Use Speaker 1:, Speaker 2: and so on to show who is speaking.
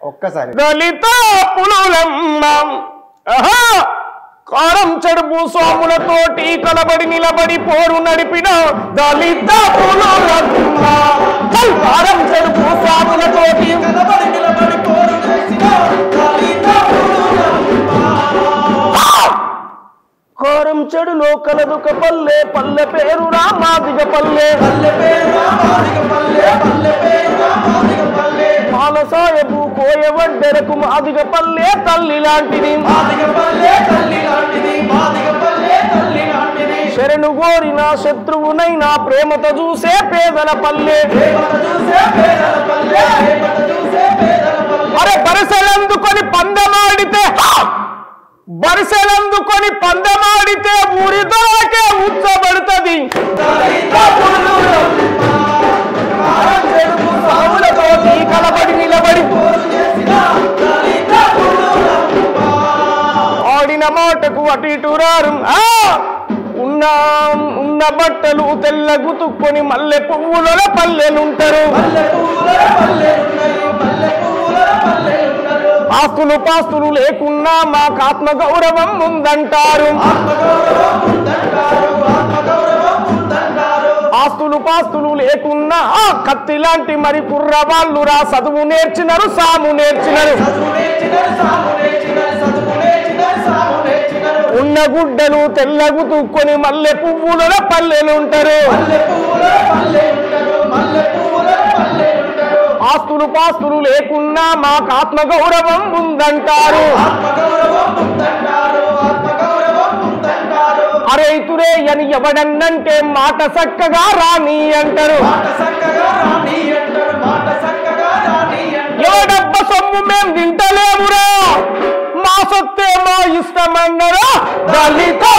Speaker 1: ఒక్కసారి
Speaker 2: దళిత పులులమ్మ ఆహా! కారం చెడుపు స్వాములతోటి కలబడి నిలబడి పోరు నడిపిన దళిత పులులమ్మ చల్! కారం చెడుపు స్వాములతోటి
Speaker 3: కలబడి నిలబడి పోరు చేసిన దళిత
Speaker 2: కారం చెడులో కలదుక పల్లె పల్లె పేరు రామాదిగ పల్లె
Speaker 3: పల్లె పేరు రామాదిగ పల్లె పల్లె పేరు రామాదిగ పల్లె
Speaker 2: పాలసాయపు కోయవడ్డెరకు మాదిగ పల్లె తల్లి లాంటిది
Speaker 3: మాదిగ పల్లె తల్లి లాంటిది మాదిగ పల్లె తల్లి లాంటిది
Speaker 2: శరణు కోరిన శత్రువునైనా ప్రేమతో చూసే పేదల పల్లె
Speaker 3: రేపట చూసే పేదల పల్లె రేపట చూసే పేదల పల్లె
Speaker 2: అరే బరిసెలందుకొని పందమాడితే హా! బరిసెలందుకొని పందమాడితే ఊరితోకే ఉచ్చబడుతుంది
Speaker 3: దళిత పులులమ్మ కారం చెడుపు సావులతోటి
Speaker 2: కలబడి నిలబడి
Speaker 3: పోరు చేసిన దళిత పులులమ్మ
Speaker 2: ఆడిన మాటకు అటు ఇటు రారు ఆ! ఉన్న ఉన్న బట్టలు తెల్ల గుతుక్కొని మల్లె పువ్వుల పల్లెలుంటారు
Speaker 3: పల్లె పువ్వుల పల్లెలున్నాయి పల్లె పువ్వుల పల్లెలున్నారు
Speaker 2: ఆస్తులు పాస్తులు లేకున్నా మాకు ఆత్మ గౌరవం ఉందంటారు
Speaker 3: ఆత్మగౌరవం ఉందంటారు ఆత్మగౌరవం ఉందంటారు
Speaker 2: ఆస్తులు పాస్తులు లేకున్నా ఆ కత్తి లాంటి మరి కుర్రవాళ్ళు రా చదువు నేర్చినారు సాము నేర్చినారు
Speaker 3: చదువు నేర్చినారు సాము నేర్చినారు చదువు నేర్చినారు సాము నేర్చినారు
Speaker 2: ఉన్న గుడ్డలు తెల్లగు తూక్కొని మల్లె పువ్వుల పల్లెలుంటారు
Speaker 3: మల్లె పువ్వుల పల్లె ఉంటారు మల్లె పువ్వుల పల్లె ఉంటారు
Speaker 2: ఆస్తులు పాస్తులు లేకున్నా మాకు ఆత్మ గౌరవం ఉందంటారు
Speaker 3: ఆత్మగౌరవం ఉందంటారు ఆత్మగౌరవం ఉందంటారు
Speaker 2: అరే ఇతురే అని ఎవడన్నంటే మాట చక్కగా రాని అంటారు
Speaker 3: మాట చక్కగా రాని అంటారు మాట చక్కగా రాని అంటారు
Speaker 2: ఎవడబ్బ సొమ్ము మేం తింటలేమురా మా సొత్తే మా ఇష్టమన్నరా దళిత